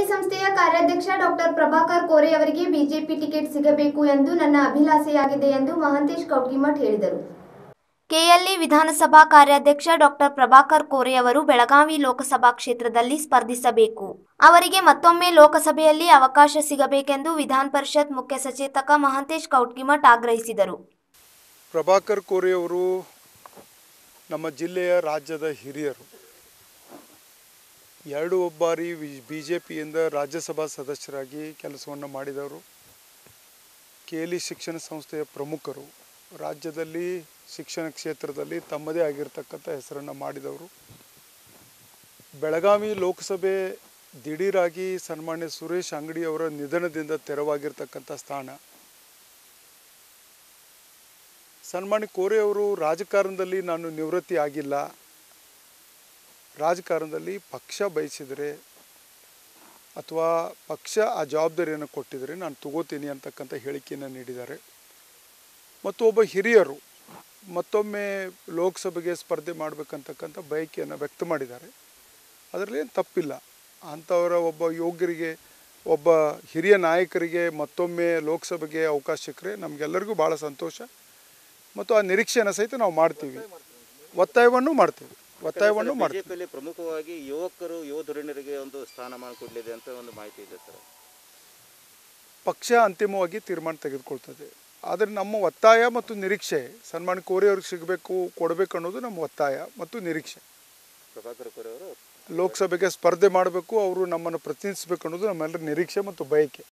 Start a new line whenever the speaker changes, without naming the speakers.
ಸಂಸ್ಥೆಯ ಕಾರ್ಯಾಧ್ಯಕ್ಷ ಡಾಕ್ಟರ್ ಪ್ರಭಾಕರ್ ಕೋರೆ ಅವರಿಗೆ ಬಿಜೆಪಿ ಟಿಕೆಟ್ ಸಿಗಬೇಕು ಎಂದು ನನ್ನ ಅಭಿಲಾಷೆಯಾಗಿದೆ ಎಂದು ಮಹಾಂತೇಶ್ ಕೌಟ್ಗಿಮಠ್ ಹೇಳಿದರು ಕೆಎಲ್ಇ ವಿಧಾನಸಭಾ ಕಾರ್ಯಾಧ್ಯಕ್ಷ ಡಾಕ್ಟರ್ ಪ್ರಭಾಕರ್ ಕೋರೆ ಅವರು ಬೆಳಗಾವಿ ಲೋಕಸಭಾ ಕ್ಷೇತ್ರದಲ್ಲಿ ಸ್ಪರ್ಧಿಸಬೇಕು ಅವರಿಗೆ ಮತ್ತೊಮ್ಮೆ ಲೋಕಸಭೆಯಲ್ಲಿ ಅವಕಾಶ ಸಿಗಬೇಕೆಂದು ವಿಧಾನ ಪರಿಷತ್ ಮುಖ್ಯ ಸಚೇತಕ ಮಹಾಂತೇಶ್ ಕೌಟ್ಗಿಮಠ್ ಆಗ್ರಹಿಸಿದರು
ಪ್ರಭಾಕರ್ ಕೋರೆಯವರು ನಮ್ಮ ಜಿಲ್ಲೆಯ ರಾಜ್ಯದ ಹಿರಿಯರು ಎರಡು ಬಾರಿ ಬಿ ಜೆ ಪಿಯಿಂದ ರಾಜ್ಯಸಭಾ ಸದಸ್ಯರಾಗಿ ಕೆಲಸವನ್ನು ಮಾಡಿದವರು ಕೇಲಿ ಶಿಕ್ಷಣ ಸಂಸ್ಥೆಯ ಪ್ರಮುಖರು ರಾಜ್ಯದಲ್ಲಿ ಶಿಕ್ಷಣ ಕ್ಷೇತ್ರದಲ್ಲಿ ತಮ್ಮದೇ ಆಗಿರ್ತಕ್ಕಂಥ ಹೆಸರನ್ನು ಮಾಡಿದವರು ಬೆಳಗಾವಿ ಲೋಕಸಭೆ ದಿಢೀರಾಗಿ ಸನ್ಮಾನ್ಯ ಸುರೇಶ್ ಅಂಗಡಿ ಅವರ ನಿಧನದಿಂದ ತೆರವಾಗಿರ್ತಕ್ಕಂಥ ಸ್ಥಾನ ಸನ್ಮಾನ್ಯ ಕೋರೆ ಅವರು ರಾಜಕಾರಣದಲ್ಲಿ ನಾನು ನಿವೃತ್ತಿ ಆಗಿಲ್ಲ ರಾಜಕಾರಣದಲ್ಲಿ ಪಕ್ಷ ಬಯಸಿದರೆ ಅಥವಾ ಪಕ್ಷ ಆ ಜವಾಬ್ದಾರಿಯನ್ನು ಕೊಟ್ಟಿದರೆ ನಾನು ತಗೋತೀನಿ ಅಂತಕ್ಕಂಥ ಹೇಳಿಕೆಯನ್ನು ನೀಡಿದ್ದಾರೆ ಮತ್ತು ಒಬ್ಬ ಹಿರಿಯರು ಮತ್ತೊಮ್ಮೆ ಲೋಕಸಭೆಗೆ ಸ್ಪರ್ಧೆ ಮಾಡಬೇಕಂತಕ್ಕಂಥ ಬಯಕೆಯನ್ನು ವ್ಯಕ್ತ ಮಾಡಿದ್ದಾರೆ ಅದರಲ್ಲಿ ಏನು ತಪ್ಪಿಲ್ಲ ಅಂಥವರ ಒಬ್ಬ ಯೋಗ್ಯರಿಗೆ ಒಬ್ಬ ಹಿರಿಯ ನಾಯಕರಿಗೆ ಮತ್ತೊಮ್ಮೆ ಲೋಕಸಭೆಗೆ ಅವಕಾಶ ಸಿಕ್ಕರೆ ನಮಗೆಲ್ಲರಿಗೂ ಭಾಳ ಸಂತೋಷ ಮತ್ತು ಆ ನಿರೀಕ್ಷೆಯನ್ನು ಸಹಿತ ನಾವು ಮಾಡ್ತೀವಿ ಒತ್ತಾಯವನ್ನು ಮಾಡ್ತೀವಿ ಒತ್ತಾಯವನ್ನು ಮಾಡ್ತೀವಿ
ಬಿಜೆಪಿಯಲ್ಲಿ ಪ್ರಮುಖವಾಗಿ ಯುವಕರು ಯುವ ಧುರೀಣರಿಗೆ ಒಂದು ಸ್ಥಾನಮಾನ ಕೊಡಲಿದೆ ಅಂತ ಒಂದು ಮಾಹಿತಿ ಇದೆ ಸರ್
ಪಕ್ಷ ಅಂತಿಮವಾಗಿ ತೀರ್ಮಾನ ತೆಗೆದುಕೊಳ್ತದೆ ಆದರೆ ನಮ್ಮ ಒತ್ತಾಯ ಮತ್ತು ನಿರೀಕ್ಷೆ ಸನ್ಮಾನ ಕೋರಿ ಅವ್ರಿಗೆ ಸಿಗಬೇಕು ಕೊಡಬೇಕು ಅನ್ನೋದು ನಮ್ಮ ಒತ್ತಾಯ ಮತ್ತು ನಿರೀಕ್ಷೆ
ಪ್ರಭಾಕರ್ ಕೋರೆ ಅವರು
ಲೋಕಸಭೆಗೆ ಸ್ಪರ್ಧೆ ಮಾಡಬೇಕು ಅವರು ನಮ್ಮನ್ನು ಪ್ರತಿನಿಧಿಸಬೇಕು ಅನ್ನೋದು ನಮ್ಮೆಲ್ಲರ ನಿರೀಕ್ಷೆ ಮತ್ತು ಬಯಕೆ